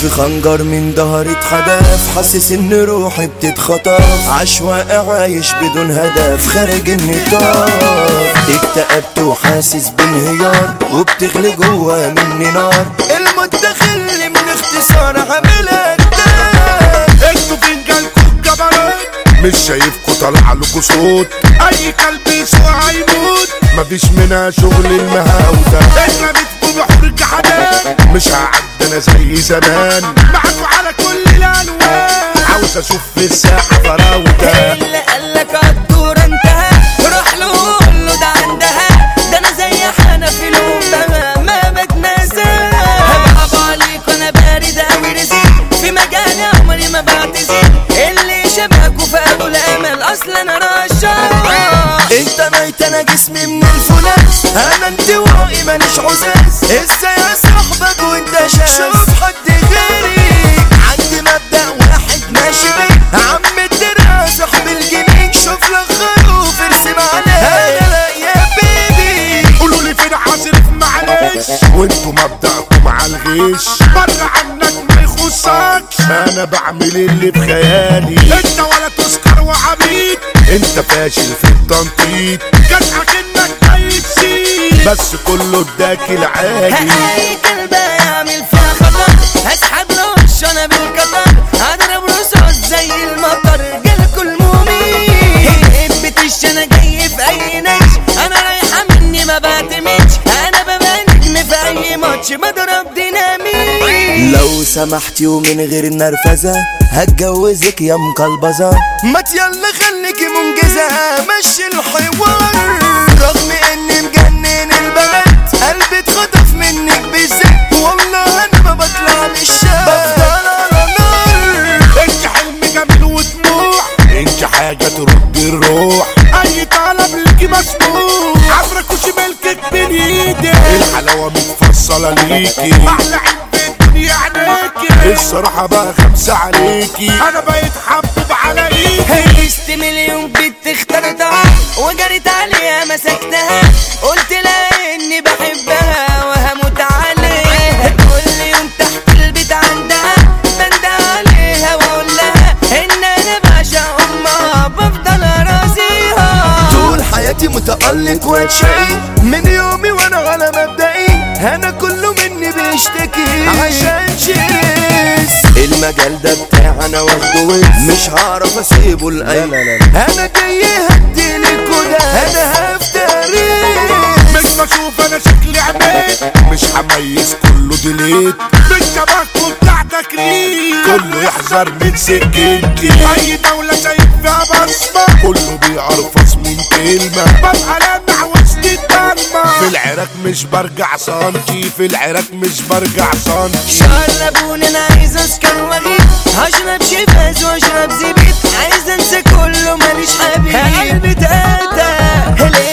في خنجر من ظهري اتحدف حاسس ان روحي بتتخطف عشوائي عايش بدون هدف خارج النطاق اكتئبت وحاسس بانهيار وبتغلي جوا مني نار الموت داخلي من اختصار عاملها كتاب انتوا فنجانكم جبروت مش شايفكوا طالع لكوا صوت اي كلب يسوع هيموت مفيش منها شغل المهاودة احنا بتكون بحور الجحدان مش هعد انا زي زمان معاكوا على كل الالوان عاوز اشوف في الساحة فراودة اللي قالك عالدور انتهى روح له قول له ده عندها ده انا زي حنفي لومبها ما بتنسى هبقى عليك وانا بارد اوي رزق في مجالي عمري ما بعتذر اللي شبهك وفاقوا الامل اصلا انا رشاق انت ميت انا جسمي من الفولاذ انا انطوائي ماليش عزاز ازاي يا صاحبك وانت شاذ شوف حد غيري عندي مبدأ واحد ماشي بيه عم الدرع صاحب الجنين شوف لك خروف ارسم عليه انا لا يا بيبي قولوا لي فين عصرف معلش وانتوا مبدأكم على الغش بره عنك ما يخصكش انا بعمل اللي بخيالي انت ولا تسكر وعبيد انت فاشل في التنطيط جدعك انك ميت سيد بس كله اداك العالي اي كلب يعمل فيها خطر هسحب له وش انا بالقطر هضرب رصاص زي المطر جالكوا المومي بتش انا جاي في اي نش انا رايحه مني ما بعتمدش انا ببقى نجم في اي ماتش بضرب ديناميت لو سمحتي ومن غير نرفزة هتجوزك يا مقلبزة ما يلا خليكي منجزة مشي الحوار رغم اني مجنن البنات قلبي اتخطف منك بالذات والله انا ما بطلع من الشارع بفضل على نار انت حلم جميل وطموح انت حاجة ترد الروح اي طلب ليكي مسموح عمرك وشمالك بين ايدك الحلاوة متفصلة ليكي احلى عين في الدنيا عينيكي الصراحة بقى خمسة عليكي انا بقيت حبب على ايدي هيست مليون بنت اخترتها وجريت عليها مسكتها قلت لها اني بحبها وهموت عليها كل يوم تحت البيت عندها بند عليها واقول لها ان انا بعشق امها بفضل ارازيها طول حياتي متألق واتشقي من يومي وانا على مبدئي انا كله مني بيشتكي عشان شيس المجال ده بتاع انا واخده ويز مش هعرف اسيبه لاي انا جاي هدي لكوا ده انا هفتري مش بشوف انا شكلي عميت مش هميز كله ديليت مش شبهكوا بتاع تكريم كله يحذر من سكتي اي دولة شايف فيها بصمة كله بيعرف من كلمة ببقى لامع وسط الدمة في العراق مش برجع سنتي في العراق مش برجع سنتي شربوني انا عايز اسكر واغيب هشرب شفاز واشرب زبيب عايز انسى كله ماليش حبيب قلبي تاتا ليه